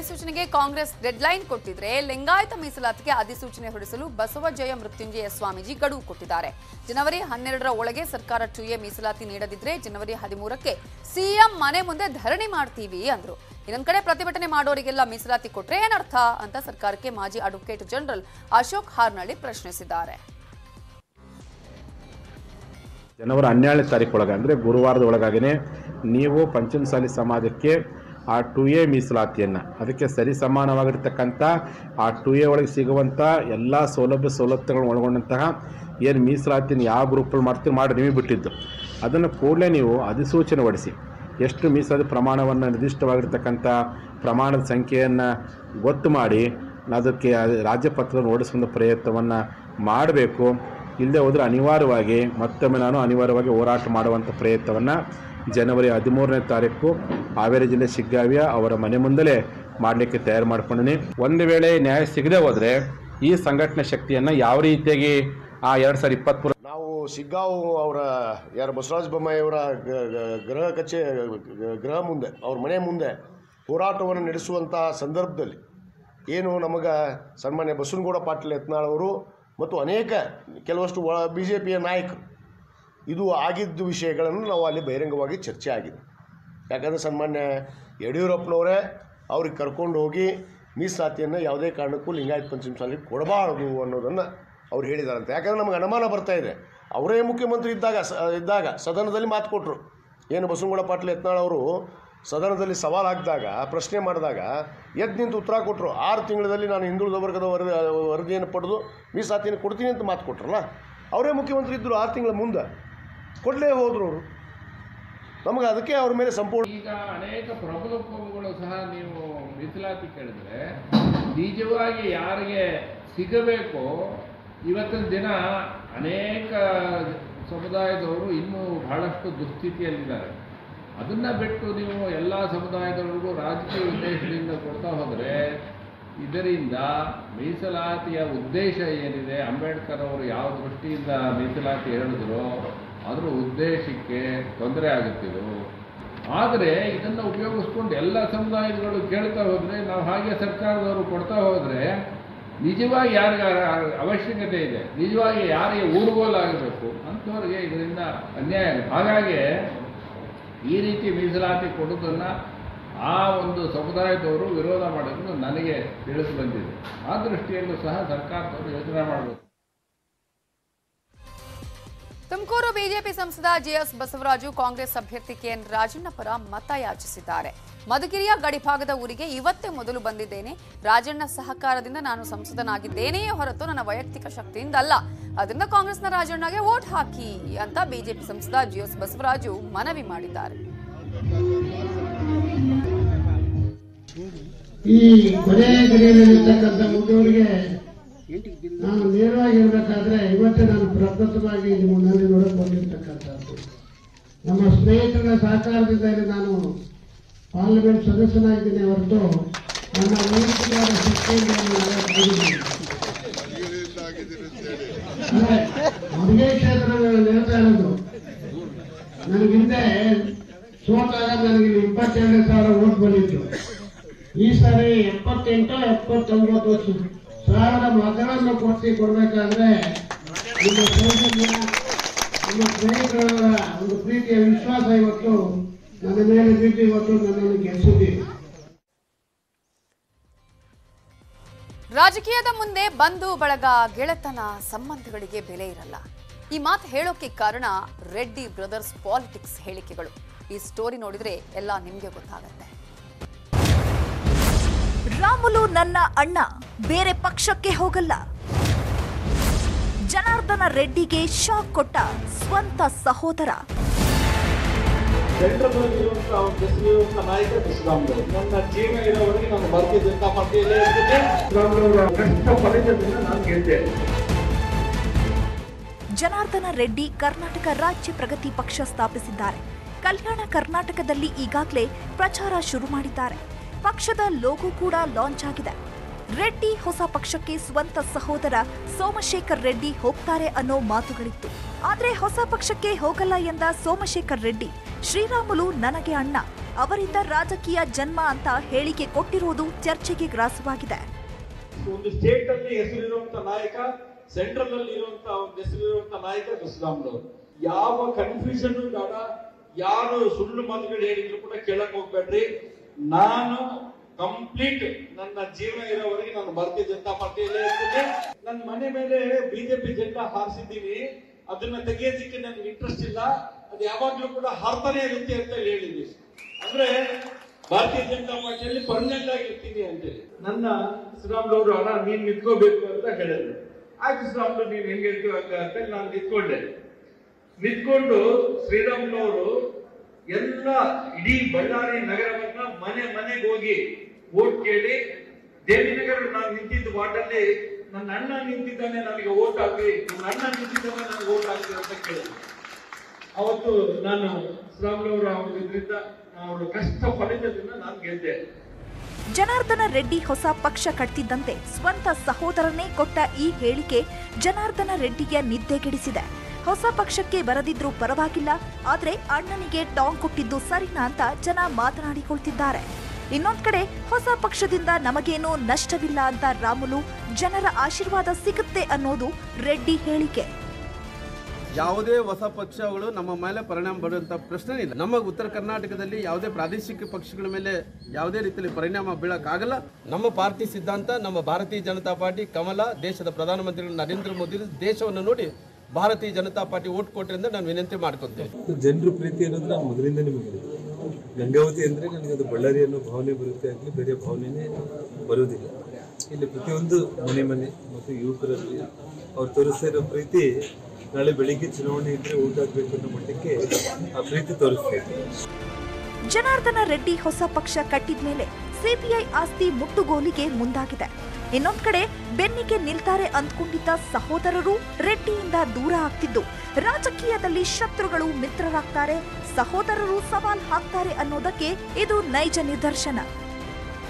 ಅಧಿಸೂಚನೆಗೆ Congress deadline ಕೊಟ್ಟಿದ್ರೆ ಲಿಂಗಾಯತ ಮೀಸಲಾತಿಗೆ ಅಧಿಸೂಚನೆ ಹೊರಡಿಸಲು ಬಸವಜಯ ಮೃತ್ಯುಂಜಯ ಸ್ವಾಮೀಜಿ ಗಡುವು ಕೊಟ್ಟಿದ್ದಾರೆ ಜನವರಿ ಹನ್ನೆರಡರ ಒಳಗೆ ಸರ್ಕಾರ ಟು ಎ ಮೀಸಲಾತಿ ನೀಡದಿದ್ರೆ ಜನವರಿ ಹದಿಮೂರಕ್ಕೆ ಸಿಎಂ ಮನೆ ಮುಂದೆ ಧರಣಿ ಮಾಡ್ತೀವಿ ಅಂದ್ರು ಇನ್ನೊಂದ್ ಕಡೆ ಪ್ರತಿಭಟನೆ ಮಾಡೋರಿಗೆಲ್ಲ ಮೀಸಲಾತಿ ಕೊಟ್ರೆ ಏನರ್ಥ ಅಂತ ಸರ್ಕಾರಕ್ಕೆ ಮಾಜಿ ಅಡ್ವೊಕೇಟ್ ಜನರಲ್ ಅಶೋಕ್ ಹಾರ್ನಳ್ಳಿ ಪ್ರಶ್ನಿಸಿದ್ದಾರೆ ಜನವರಿ ಹನ್ನೆರಡನೇ ತಾರೀಕು ಒಳಗೆ ಅಂದರೆ ಗುರುವಾರದ ಒಳಗಾಗಿನೇ ನೀವು ಪಂಚಮಸಾಲಿ ಸಮಾಜಕ್ಕೆ ಆ ಟು ಎ ಮೀಸಲಾತಿಯನ್ನು ಅದಕ್ಕೆ ಸರಿ ಸಮಾನವಾಗಿರ್ತಕ್ಕಂಥ ಆ ಟು ಎ ಒಳಗೆ ಸಿಗುವಂಥ ಎಲ್ಲ ಸೌಲಭ್ಯ ಸವಲತ್ತುಗಳನ್ನು ಒಳಗೊಂಡಂತಹ ಏನು ಮೀಸಲಾತಿನ ಯಾವ ಗ್ರೂಪಲ್ಲಿ ಮಾಡ್ತೀರಿ ಮಾಡಿ ನಿಮಗೆ ಬಿಟ್ಟಿದ್ದು ಅದನ್ನು ಕೂಡಲೇ ನೀವು ಅಧಿಸೂಚನೆ ಹೊಡಿಸಿ ಎಷ್ಟು ಮೀಸಲಾತಿ ಪ್ರಮಾಣವನ್ನು ನಿರ್ದಿಷ್ಟವಾಗಿರ್ತಕ್ಕಂಥ ಪ್ರಮಾಣದ ಸಂಖ್ಯೆಯನ್ನು ಗೊತ್ತು ಮಾಡಿ ಅದಕ್ಕೆ ರಾಜ್ಯಪತ್ರವನ್ನು ಓಡಿಸುವ ಪ್ರಯತ್ನವನ್ನು ಮಾಡಬೇಕು ಇಲ್ಲದೆ ಹೋದರೆ ಅನಿವಾರ್ಯವಾಗಿ ಮತ್ತೊಮ್ಮೆ ನಾನು ಅನಿವಾರ್ಯವಾಗಿ ಹೋರಾಟ ಮಾಡುವಂಥ ಪ್ರಯತ್ನವನ್ನು ಜನವರಿ ಹದಿಮೂರನೇ ತಾರೀಕು ಹಾವೇರಿ ಜಿಲ್ಲೆ ಶಿಗ್ಗಾವಿಯ ಅವರ ಮನೆ ಮುಂದಲೇ ಮಾಡಲಿಕ್ಕೆ ತಯಾರು ಮಾಡ್ಕೊಂಡಿನಿ ಒಂದು ವೇಳೆ ನ್ಯಾಯ ಸಿಗದೆ ಹೋದರೆ ಈ ಸಂಘಟನೆ ಶಕ್ತಿಯನ್ನು ಯಾವ ರೀತಿಯಾಗಿ ಆ ಎರಡು ಸಾವಿರದ ಇಪ್ಪತ್ತ್ಮೂರು ನಾವು ಶಿಗ್ಗಾಂವ್ ಅವರ ಯಾರು ಬಸವರಾಜ ಬೊಮ್ಮಾಯಿ ಅವರ ಗ- ಗ- ಗೃಹ ಕಚೇ ಗ- ಗೃಹ ಮುಂದೆ ಅವ್ರ ಮನೆ ಮುಂದೆ ಹೋರಾಟವನ್ನು ನಡೆಸುವಂಥ ಸಂದರ್ಭದಲ್ಲಿ ಏನು ನಮಗೆ ಸನ್ಮಾನ್ಯ ಬಸವನಗೌಡ ಪಾಟೀಲ್ ಯತ್ನಾಳ್ ಅವರು ಮತ್ತು ಅನೇಕ ಕೆಲವಷ್ಟು ಒಳ ಬಿ ಜೆ ಪಿಯ ನಾಯಕರು ಇದು ಆಗಿದ್ದ ವಿಷಯಗಳನ್ನು ನಾವು ಅಲ್ಲಿ ಬಹಿರಂಗವಾಗಿ ಚರ್ಚೆ ಆಗಿದೆ ಯಾಕಂದರೆ ಸನ್ಮಾನ್ಯ ಯಡಿಯೂರಪ್ಪನವರೇ ಅವ್ರಿಗೆ ಕರ್ಕೊಂಡು ಹೋಗಿ ಮೀಸಲಾತಿಯನ್ನು ಯಾವುದೇ ಕಾರಣಕ್ಕೂ ಲಿಂಗಾಯತ್ ಪಂಚಮಸಾಲಿಗೆ ಕೊಡಬಾರದು ಅನ್ನೋದನ್ನು ಅವ್ರು ಹೇಳಿದಾರಂತೆ ಯಾಕಂದರೆ ನಮಗೆ ಅನುಮಾನ ಬರ್ತಾ ಇದೆ ಅವರೇ ಮುಖ್ಯಮಂತ್ರಿ ಇದ್ದಾಗ ಸ ಇದ್ದಾಗ ಸದನದಲ್ಲಿ ಮಾತು ಕೊಟ್ಟರು ಏನು ಬಸವನಗೌಡ ಪಾಟೀಲ್ ಯತ್ನಾಳ್ ಅವರು ಸದನದಲ್ಲಿ ಸವಾಲು ಹಾಕಿದಾಗ ಪ್ರಶ್ನೆ ಮಾಡಿದಾಗ ಎದ್ದು ನಿಂತು ಉತ್ತರ ಕೊಟ್ಟರು ಆರು ತಿಂಗಳಲ್ಲಿ ನಾನು ಹಿಂದುಳಿದ ವರ್ಗದ ವರದಿ ವರದಿಯನ್ನು ಪಡೆದು ಮೀಸಲಾತಿಯನ್ನು ಕೊಡ್ತೀನಿ ಅಂತ ಮಾತು ಕೊಟ್ರಲ್ಲ ಅವರೇ ಮುಖ್ಯಮಂತ್ರಿ ಇದ್ದರು ಆರು ತಿಂಗಳ ಮುಂದೆ ಕೊಡಲೇ ಹೋದರು ಅವರು ನಮಗೆ ಅದಕ್ಕೆ ಅವ್ರ ಮೇಲೆ ಸಂಪೂರ್ಣ ಈಗ ಅನೇಕ ಪ್ರಬಲ ಕೋಮುಗಳು ಸಹ ನೀವು ಮೀಸಲಾತಿ ಕೇಳಿದ್ರೆ ನಿಜವಾಗಿ ಯಾರಿಗೆ ಸಿಗಬೇಕೋ ಇವತ್ತಿನ ದಿನ ಅನೇಕ ಸಮುದಾಯದವರು ಇನ್ನೂ ಬಹಳಷ್ಟು ದುಸ್ಥಿತಿಯಲ್ಲಿದ್ದಾರೆ ಅದನ್ನು ಬಿಟ್ಟು ನೀವು ಎಲ್ಲ ಸಮುದಾಯದವರಿಗೂ ರಾಜಕೀಯ ಉದ್ದೇಶದಿಂದ ಕೊಡ್ತಾ ಹೋದರೆ ಇದರಿಂದ ಮೀಸಲಾತಿಯ ಉದ್ದೇಶ ಏನಿದೆ ಅಂಬೇಡ್ಕರ್ ಅವರು ಯಾವ ದೃಷ್ಟಿಯಿಂದ ಮೀಸಲಾತಿ ಹೇಳಿದ್ರು ಅದರ ಉದ್ದೇಶಕ್ಕೆ ತೊಂದರೆ ಆಗುತ್ತಿದ್ದು ಆದರೆ ಇದನ್ನು ಉಪಯೋಗಿಸ್ಕೊಂಡು ಎಲ್ಲ ಸಮುದಾಯಗಳು ಕೇಳ್ತಾ ಹೋದರೆ ನಾವು ಹಾಗೆ ಸರ್ಕಾರದವರು ಕೊಡ್ತಾ ಹೋದರೆ ನಿಜವಾಗಿ ಯಾರಿಗೆ ಅವಶ್ಯಕತೆ ಇದೆ ನಿಜವಾಗಿ ಯಾರಿಗೆ ಊರುಗೋಲಾಗಬೇಕು ಅಂಥವ್ರಿಗೆ ಇದರಿಂದ ಅನ್ಯಾಯ ಆಗುತ್ತೆ ಹಾಗಾಗಿ ಈ ರೀತಿ ಮೀಸಲಾತಿ ಕೊಡೋದನ್ನು ಆ ಒಂದು ಸಮುದಾಯದವರು ವಿರೋಧ ಮಾಡೋದನ್ನು ನನಗೆ ತಿಳಿದು ಬಂದಿದೆ ಆ ದೃಷ್ಟಿಯಲ್ಲೂ ಸಹ ಸರ್ಕಾರದವರು ಯೋಚನೆ ಮಾಡಬೇಕು ತುಮಕೂರು ಬಿಜೆಪಿ ಸಂಸದ ಜಿಎಸ್ ಬಸವರಾಜು ಕಾಂಗ್ರೆಸ್ ಅಭ್ಯರ್ಥಿ ಕೆಎನ್ ರಾಜಣ್ಣ ಪರ ಮತ ಯಾಚಿಸಿದ್ದಾರೆ ಮಧುಗಿರಿಯ ಗಡಿಭಾಗದ ಊರಿಗೆ ಇವತ್ತೇ ಮೊದಲು ಬಂದಿದ್ದೇನೆ ರಾಜಣ್ಣ ಸಹಕಾರದಿಂದ ನಾನು ಸಂಸದನಾಗಿದ್ದೇನೆಯೇ ಹೊರತು ನನ್ನ ವೈಯಕ್ತಿಕ ಶಕ್ತಿಯಿಂದ ಅಲ್ಲ ಅದರಿಂದ ಕಾಂಗ್ರೆಸ್ನ ರಾಜಣ್ಣಗೆ ವೋಟ್ ಹಾಕಿ ಅಂತ ಬಿಜೆಪಿ ಸಂಸದ ಜಿಎಸ್ ಬಸವರಾಜು ಮನವಿ ಮಾಡಿದ್ದಾರೆ ಈ ಕೊನೆ ಗಡಿಯಲ್ಲಿರ್ತಕ್ಕಂಥ ಮುಗಿಯವರಿಗೆ ನಾನು ನೇರವಾಗಿ ಹೇಳ್ಬೇಕಾದ್ರೆ ಇವತ್ತೇ ನಾನು ಪ್ರಪ್ರಥಮವಾಗಿ ಇಲ್ಲಿ ಮುನ್ನಲ್ಲಿ ನೋಡಕ್ ಬಂದಿರ್ತಕ್ಕಂಥದ್ದು ನಮ್ಮ ಸ್ನೇಹಿತರ ಸಹಕಾರದಿಂದ ಇಲ್ಲಿ ನಾನು ಪಾರ್ಲಿಮೆಂಟ್ ಸದಸ್ಯನಾಗಿದ್ದೀನಿ ಹೊರತು ನನ್ನ ವೈಯಕ್ತಿಕವಾದ ಶಕ್ತಿಯಿಂದ ನಾನು ಆಗಿದ್ದೀನಿ. ಅದೇ, ಅಡುಗೆ ಕ್ಷೇತ್ರ ನಾನು ಹೇಳ್ತಾ ಇರೋದು ನನಗೆ ಹಿಂದೆ ಸೋತಾಗ ನನಗೆ ಇಲ್ಲಿ ಇಪ್ಪತ್ತೆರಡು ಸಾವಿರ ಓಟ್ ಬಂದಿತ್ತು ಈ ಸಾರಿ ಎಪ್ಪತ್ತೆಂಟು ಎಪ್ಪತ್ತೊಂಬತ್ತು ಸಾವಿರ ಮತಗಳನ್ನು ಕೊಡ್ತಿ ಕೊಡ್ಬೇಕಾದ್ರೆ ನಿಮ್ಮ ಸೌಜನ್ಯ ನಿಮ್ಮ ಸ್ನೇಹಿತರ ಒಂದು ಪ್ರೀತಿಯ ವಿಶ್ವಾಸ ಇವತ್ತು ನನ್ನ ಮೇಲೆ ಬಿದ್ದು ಇವತ್ತು ನನ್ನನ್ನು ಗೆಲ್ಲಿಸಿದ್ದೀವಿ ರಾಜಕೀಯದ ಮುಂದೆ ಬಂಧು ಬಳಗ ಗೆಳೆತನ ಸಂಬಂಧಗಳಿಗೆ ಬೆಲೆ ಇರಲ್ಲ ಈ ಮಾತು ಹೇಳೋಕೆ ಕಾರಣ ರೆಡ್ಡಿ ಬ್ರದರ್ಸ್ ಪಾಲಿಟಿಕ್ಸ್ ಹೇಳಿಕೆಗಳು ಈ ಸ್ಟೋರಿ ನೋಡಿದ್ರೆ ಎಲ್ಲ ನಿಮ್ಗೆ ಗೊತ್ತಾಗತ್ತೆ ರಾಮುಲು ನನ್ನ ಅಣ್ಣ ಬೇರೆ ಪಕ್ಷಕ್ಕೆ ಹೋಗಲ್ಲ ಜನಾರ್ದನ ರೆಡ್ಡಿಗೆ ಶಾಕ್ ಕೊಟ್ಟ ಸ್ವಂತ ಸಹೋದರ ಸೆಂಟ್ರಲ್ನಲ್ಲಿರುವಂತಹ ಬೆಸೆಯುವಂತಹ ನಾಯಕ ಬಿಸಿರಾಮುಲು ನನ್ನ ಜೀವನ ಇರೋವರೆಗೆ ನಾನು ಭಾರತೀಯ ಜನತಾ ಪಾರ್ಟಿಯಲ್ಲೇ ಇರ್ತೀನಿ ಬಿಸಿರಾಮುಲವರ ಕಷ್ಟ ಫಲಿತದಿಂದ ನಾನು ಗೆದ್ದೆ ಜನಾರ್ದನ ರೆಡ್ಡಿ ಕರ್ನಾಟಕ ರಾಜ್ಯ ಪ್ರಗತಿ ಪಕ್ಷ ಸ್ಥಾಪಿಸಿದ್ದಾರೆ ಕಲ್ಯಾಣ ಕರ್ನಾಟಕದಲ್ಲಿ ಈಗಾಗಲೇ ಪ್ರಚಾರ ಶುರು ಮಾಡಿದ್ದಾರೆ ಪಕ್ಷದ ಲೋಗೋ ಕೂಡ ಲಾಂಚ್ ಆಗಿದೆ ರೆಡ್ಡಿ ಹೊಸ ಪಕ್ಷಕ್ಕೆ ಸ್ವಂತ ಸಹೋದರ ಸೋಮಶೇಖರ್ ರೆಡ್ಡಿ ಹೋಗ್ತಾರೆ ಅನ್ನೋ ಮಾತುಗಳಿತ್ತು ಆದ್ರೆ ಹೊಸ ಪಕ್ಷಕ್ಕೆ ಹೋಗಲ್ಲ ಎಂದ ಸೋಮಶೇಖರ್ ರೆಡ್ಡಿ ಶ್ರೀರಾಮುಲು ನನಗೆ ಅಣ್ಣ ಅವರಿಂದ ರಾಜಕೀಯ ಜನ್ಮ ಅಂತ ಹೇಳಿಕೆ ಕೊಟ್ಟಿರುವುದು ಚರ್ಚೆಗೆ ಗ್ರಾಸವಾಗಿದೆ ಒಂದು ಸ್ಟೇಟ್ ಅಲ್ಲಿ ಹೆಸರಿರುವಂತ ನಾಯಕ ಸೆಂಟ್ರಲ್ ಅಲ್ಲಿ ಇರುವಂತ ಒಂದು ಹೆಸರಿರುವಂತ ನಾಯಕ ಬಸವರಾಮನವರು ಯಾವ ಕನ್ಫ್ಯೂಷನ್ ಬೇಡ ಯಾರು ಸುಳ್ಳು ಮಾತುಗಳು ಹೇಳಿದ್ರು ಕೂಡ ಕೇಳಕ್ ಹೋಗ್ಬೇಡ್ರಿ ನಾನು ಕಂಪ್ಲೀಟ್ ನನ್ನ ಜೀವನ ಇರೋವರೆಗೆ ನಾನು ಭಾರತೀಯ ಜನತಾ ಪಾರ್ಟಿಯಲ್ಲೇ ಇರ್ತೀನಿ ನನ್ನ ಮನೆ ಮೇಲೆ ಬಿಜೆಪಿ ಜೆಂಡಾ ಹಾರಿಸಿದ್ದೀನಿ ಅದನ್ನ ತೆಗೆಯೋದಿಕ್ಕೆ ನನ್ಗೆ ಇಂಟ್ರೆಸ್ಟ್ ಇಲ್ಲ ಅದು ಯಾವಾಗ್ಲೂ ಕೂಡ ಹಾರ್ತಾನೆ ಇರುತ್ತೆ ಅಂತ ಹೇಳಿದ್ವಿ ಅಂದ್ರೆ ಭಾರತೀಯ ಜನತಾ ಪಾರ್ಟಿಯಲ್ಲಿ ಪರ್ಮನೆಂಟ್ ಆಗಿ ಇರ್ತೀನಿ ಅಂತೇಳಿ ನನ್ನ ಶ್ರೀರಾಮ್ಲವರು ಹಣ ನೀನ್ ನಿಂತ್ಕೋಬೇಕು ಅಂತ ಹೇಳಿದ್ರು ಆಯ್ತು ಶ್ರೀರಾಮ್ಲು ನೀನ್ ಹೆಂಗ್ ಹೇಳ್ತೀವಿ ಹಂಗ ಅಂತ ನಾನು ನಿಂತ್ಕೊಂಡೆ ನಿಂತ್ಕೊಂಡು ಶ್ರೀರಾಮ್ಲವರು ಎಲ್ಲ ಇಡೀ ಬಳ್ಳಾರಿ ನಗರವನ್ನ ಮನೆ ಮನೆಗೆ ಹೋಗಿ ಓಟ್ ಕೇಳಿ ದೇವಿನಗರ ನಾನು ನಿಂತಿದ್ದ ವಾರ್ಡಲ್ಲಿ ನನ್ನ ಅಣ್ಣ ನಿಂತಿದ್ದಾನೆ ನನಗೆ ಓಟ್ ಹಾಕಿ ನನ್ನ ಅಣ್ಣ ನಿಂತಿದ್ದಾನೆ ನನಗೆ ಓಟ್ ಹಾಕಿ ಅಂತ ಕೇಳಿದ್ರು ಅವತ್ತು ನಾನು ಶ್ರೀರಾಮ್ಲವರು ಅವ್ರ ಇದರಿಂದ ಅವರು ಕಷ್ಟ ಫಲಿತದಿಂದ ನಾನು ಗೆದ್ದೆ ಜನಾರ್ದನ ರೆಡ್ಡಿ ಹೊಸ ಪಕ್ಷ ಕಟ್ತಿದ್ದಂತೆ ಸ್ವಂತ ಸಹೋದರನೇ ಕೊಟ್ಟ ಈ ಹೇಳಿಕೆ ಜನಾರ್ದನ ರೆಡ್ಡಿಗೆ ನಿದ್ದೆಗೆಡಿಸಿದೆ ಹೊಸ ಪಕ್ಷಕ್ಕೆ ಬರದಿದ್ರೂ ಪರವಾಗಿಲ್ಲ ಆದ್ರೆ ಅಣ್ಣನಿಗೆ ಟಾಂಗ್ ಕೊಟ್ಟಿದ್ದು ಸರಿನಾ ಅಂತ ಜನ ಮಾತನಾಡಿಕೊಳ್ತಿದ್ದಾರೆ ಇನ್ನೊಂದ್ ಕಡೆ ಹೊಸ ಪಕ್ಷದಿಂದ ನಮಗೇನೂ ನಷ್ಟವಿಲ್ಲ ಅಂತ ರಾಮುಲು ಜನರ ಆಶೀರ್ವಾದ ಸಿಗುತ್ತೆ ಅನ್ನೋದು ರೆಡ್ಡಿ ಹೇಳಿಕೆ ಯಾವುದೇ ಹೊಸ ಪಕ್ಷಗಳು ನಮ್ಮ ಮೇಲೆ ಪರಿಣಾಮ ಬೀರುವಂತ ಪ್ರಶ್ನೆ ಇಲ್ಲ ನಮ್ಮ ಉತ್ತರ ಕರ್ನಾಟಕದಲ್ಲಿ ಯಾವುದೇ ಪ್ರಾದೇಶಿಕ ಪಕ್ಷಗಳ ಮೇಲೆ ಯಾವುದೇ ರೀತಿಯಲ್ಲಿ ಪರಿಣಾಮ ಬೀಳಕ್ಕಾಗಲ್ಲ ನಮ್ಮ ಪಾರ್ಟಿ ಸಿದ್ಧಾಂತ ನಮ್ಮ ಭಾರತೀಯ ಜನತಾ ಪಾರ್ಟಿ ಕಮಲ ದೇಶದ ಪ್ರಧಾನಮಂತ್ರಿಗಳು ನರೇಂದ್ರ ಮೋದಿ ದೇಶವನ್ನು ನೋಡಿ ಭಾರತೀಯ ಜನತಾ ಪಾರ್ಟಿ ಓಟ್ ಕೊಟ್ಟರಿಂದ ನಾನು ವಿನಂತಿ ಮಾಡ್ಕೊತೇನೆ ಜನರ ಪ್ರೀತಿ ಅನ್ನೋದು ನಾನು ಮೊದಲಿಂದ ನಿಮಗೆ ಹೇಳಿದೆ ಗಂಗಾವತಿ ಅಂದರೆ ನನಗೆ ಅದು ಬಳ್ಳಾರಿ ಅನ್ನೋ ಭಾವನೆ ಬರುತ್ತೆ ಆಗಲಿ ಬೇರೆ ಭಾವನೆನೇ ಬರೋದಿಲ್ಲ ಇಲ್ಲಿ ಪ್ರತಿಯೊಂದು ಮನೆ ಮನೆ ಮತ್ತು ಯುವಕರಲ್ಲಿ ಅವ್ರು ತೋರಿಸ್ತಾ ಇರೋ ಪ್ರೀತಿ ನಾಳೆ ಬೆಳಿಗ್ಗೆ ಚುನಾವಣೆ ಇದ್ರೆ ಊಟ ಆಗಬೇಕು ಅನ್ನೋ ಮಟ್ಟಕ್ಕೆ ಆ ಪ್ರೀತಿ ತೋರಿಸ್ತಾ ಇದೆ ಜನಾರ್ದನ ರೆಡ್ಡಿ ಹೊಸ ಪಕ್ಷ ಕಟ್ಟಿದ್ಮೇಲೆ ಸಿಪಿಐ ಆಸ್ತಿ ಮುಟ್ಟುಗೋಲಿಗೆ ಮುಂದಾಗಿದೆ ಇನ್ನೊಂದ್ ಕಡೆ ಬೆನ್ನಿಗೆ ನಿಲ್ತಾರೆ ಅಂದ್ಕೊಂಡಿದ್ದ ಸಹೋದರರು ರೆಡ್ಡಿಯಿಂದ ದೂರ ಆಗ್ತಿದ್ದು ರಾಜಕೀಯದಲ್ಲಿ ಶತ್ರುಗಳು ಮಿತ್ರರಾಗ್ತಾರೆ ಸಹೋದರರು ಸವಾಲ್ ಹಾಕ್ತಾರೆ ಅನ್ನೋದಕ್ಕೆ ಇದು ನೈಜ ನಿದರ್ಶನ